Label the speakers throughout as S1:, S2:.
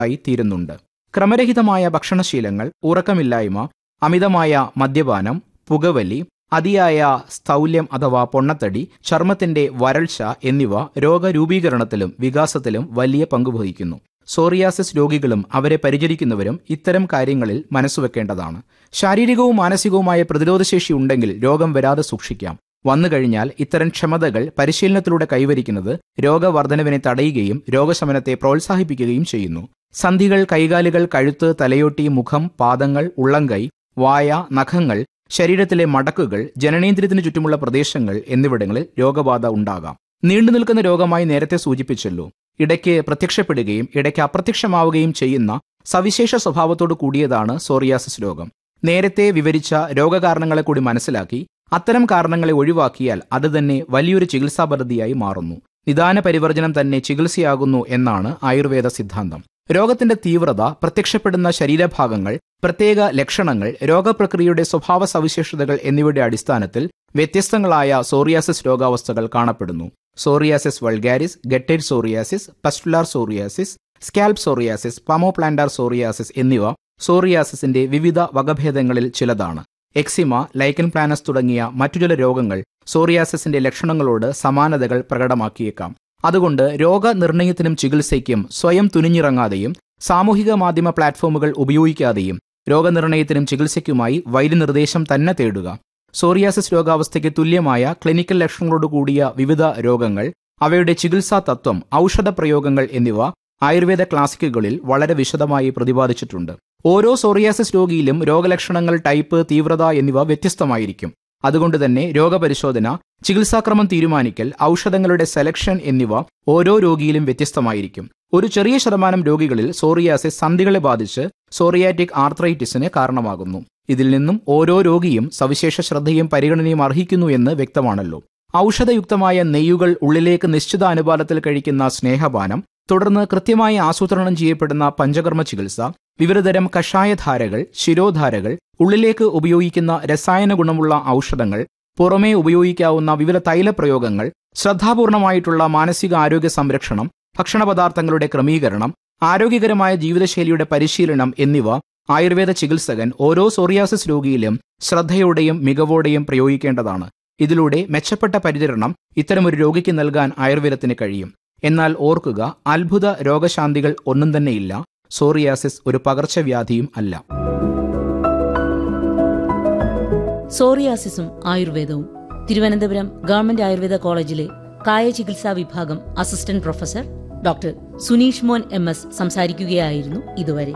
S1: ആയി തീരുന്നുണ്ട് ക്രമരഹിതമായ ഭക്ഷണശീലങ്ങൾ ഉറക്കമില്ലായ്മ അമിതമായ മദ്യപാനം പുകവലി അതിയായ സ്ഥൗല്യം അഥവാ പൊണ്ണത്തടി ചർമ്മത്തിന്റെ വരൾച്ച എന്നിവ രോഗരൂപീകരണത്തിലും വികാസത്തിലും വലിയ പങ്കുവഹിക്കുന്നു സോറിയാസിസ് രോഗികളും അവരെ പരിചരിക്കുന്നവരും ഇത്തരം കാര്യങ്ങളിൽ മനസ്സുവെക്കേണ്ടതാണ് ശാരീരികവും മാനസികവുമായ പ്രതിരോധശേഷി ഉണ്ടെങ്കിൽ രോഗം വരാതെ സൂക്ഷിക്കാം വന്നു കഴിഞ്ഞാൽ ഇത്തരം ക്ഷമതകൾ പരിശീലനത്തിലൂടെ കൈവരിക്കുന്നത് രോഗവർദ്ധനവിനെ തടയുകയും രോഗശമനത്തെ പ്രോത്സാഹിപ്പിക്കുകയും ചെയ്യുന്നു സന്ധികൾ കൈകാലുകൾ കഴുത്ത് തലയോട്ടി മുഖം പാദങ്ങൾ ഉള്ളംകൈ വായ നഖങ്ങൾ ശരീരത്തിലെ മടക്കുകൾ ജനനേന്ദ്രിയത്തിന് ചുറ്റുമുള്ള പ്രദേശങ്ങൾ എന്നിവിടങ്ങളിൽ രോഗബാധ ഉണ്ടാകാം നീണ്ടു നിൽക്കുന്ന രോഗമായി നേരത്തെ സൂചിപ്പിച്ചല്ലോ ഇടയ്ക്ക് പ്രത്യക്ഷപ്പെടുകയും ഇടയ്ക്ക് അപ്രത്യക്ഷമാവുകയും ചെയ്യുന്ന സവിശേഷ സ്വഭാവത്തോട് കൂടിയതാണ് സോറിയാസിസ് രോഗം നേരത്തെ വിവരിച്ച രോഗകാരണങ്ങളെ കൂടി മനസ്സിലാക്കി അത്തരം കാരണങ്ങളെ ഒഴിവാക്കിയാൽ അത് തന്നെ വലിയൊരു ചികിത്സാ പദ്ധതിയായി മാറുന്നു നിദാന പരിവർജനം തന്നെ ചികിത്സയാകുന്നു എന്നാണ് ആയുർവേദ സിദ്ധാന്തം രോഗത്തിന്റെ തീവ്രത പ്രത്യക്ഷപ്പെടുന്ന ശരീരഭാഗങ്ങൾ പ്രത്യേക ലക്ഷണങ്ങൾ രോഗപ്രക്രിയയുടെ സ്വഭാവ സവിശേഷതകൾ എന്നിവയുടെ അടിസ്ഥാനത്തിൽ വ്യത്യസ്തങ്ങളായ സോറിയാസിസ് രോഗാവസ്ഥകൾ കാണപ്പെടുന്നു psoriasis vulgaris guttate psoriasis pustular psoriasis scalp psoriasis palmoplantar psoriasis എന്നിവ സോറിയാസിസിന്റെ വിവിധ വകഭേദങ്ങളിൽ ചിലതാണ് എക്സിമ ലൈക്കൻ പ്ലാനസ് തുടങ്ങിയ മറ്റു ചില രോഗങ്ങൾ സോറിയാസിസിന്റെ ലക്ഷണങ്ങളോട് സമാനതകൾ പ്രകടമാക്കിയേക്കാം അതുകൊണ്ട് രോഗനിർണയത്തിനും ചികിത്സയ്ക്കും സ്വയം തുനിഞ്ഞിറങ്ങാതെയും സാമൂഹിക മാധ്യമ പ്ലാറ്റ്ഫോമുകൾ ഉപയോഗിക്കാതെയും രോഗനിർണയത്തിനും ചികിത്സയ്ക്കുമായി വൈദ്യനിർദ്ദേശം തന്നെ തേടുക സോറിയാസിസ് രോഗാവസ്ഥയ്ക്ക് തുല്യമായ ക്ലിനിക്കൽ ലക്ഷണങ്ങളോട് കൂടിയ വിവിധ രോഗങ്ങൾ അവയുടെ ചികിത്സാ തത്വം ഔഷധ പ്രയോഗങ്ങൾ എന്നിവ ആയുർവേദ ക്ലാസിക്കുകളിൽ വളരെ വിശദമായി പ്രതിപാദിച്ചിട്ടുണ്ട് ഓരോ സോറിയാസിസ് രോഗിയിലും രോഗലക്ഷണങ്ങൾ ടൈപ്പ് തീവ്രത എന്നിവ വ്യത്യസ്തമായിരിക്കും അതുകൊണ്ട് തന്നെ രോഗപരിശോധന ചികിത്സാക്രമം തീരുമാനിക്കൽ ഔഷധങ്ങളുടെ സെലക്ഷൻ എന്നിവ ഓരോ രോഗിയിലും വ്യത്യസ്തമായിരിക്കും ഒരു ചെറിയ ശതമാനം രോഗികളിൽ സോറിയാസിസ് സന്ധികളെ ബാധിച്ച് സോറിയാറ്റിക് ആർത്രൈറ്റിസിന് കാരണമാകുന്നു ഇതിൽ നിന്നും ഓരോ രോഗിയും സവിശേഷ ശ്രദ്ധയും പരിഗണനയും അർഹിക്കുന്നു എന്ന് വ്യക്തമാണല്ലോ ഔഷധയുക്തമായ നെയ്യുകൾ ഉള്ളിലേക്ക് നിശ്ചിത അനുപാതത്തിൽ കഴിക്കുന്ന സ്നേഹപാനം തുടർന്ന് കൃത്യമായി ആസൂത്രണം ചെയ്യപ്പെടുന്ന പഞ്ചകർമ്മ ചികിത്സ വിവിധതരം കഷായധാരകൾ ശിരോധാരകൾ ഉള്ളിലേക്ക് ഉപയോഗിക്കുന്ന രസായന ഗുണമുള്ള ഔഷധങ്ങൾ പുറമേ ഉപയോഗിക്കാവുന്ന വിവിധ തൈലപ്രയോഗങ്ങൾ ശ്രദ്ധാപൂർണമായിട്ടുള്ള മാനസിക ആരോഗ്യ സംരക്ഷണം ഭക്ഷണപദാർത്ഥങ്ങളുടെ ക്രമീകരണം ആരോഗ്യകരമായ ജീവിതശൈലിയുടെ പരിശീലനം എന്നിവ ആയുർവേദ ചികിത്സകൻ ഓരോ സോറിയാസിസ് രോഗിയിലും ശ്രദ്ധയോടെയും മികവോടെയും പ്രയോഗിക്കേണ്ടതാണ് ഇതിലൂടെ മെച്ചപ്പെട്ട പരിചരണം ഇത്തരമൊരു രോഗിക്ക് നൽകാൻ ആയുർവേദത്തിന് കഴിയും എന്നാൽ ഓർക്കുക അത്ഭുത രോഗശാന്തികൾ ഒന്നും തന്നെയില്ല സോറിയാസിസ് ഒരു പകർച്ചവ്യാധിയും അല്ല
S2: സോറിയാസിസും ആയുർവേദവും തിരുവനന്തപുരം ഗവൺമെന്റ് ആയുർവേദ കോളേജിലെ കായ ചികിത്സാ വിഭാഗം അസിസ്റ്റന്റ് പ്രൊഫസർ ഡോക്ടർ സുനീഷ് മോൻ എം എസ് സംസാരിക്കുകയായിരുന്നു ഇതുവരെ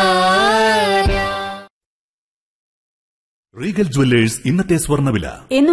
S3: റീഗൽ ജുവല്ലേഴ്സ് ഇന്നത്തെ സ്വർണ്ണവില
S2: എന്നും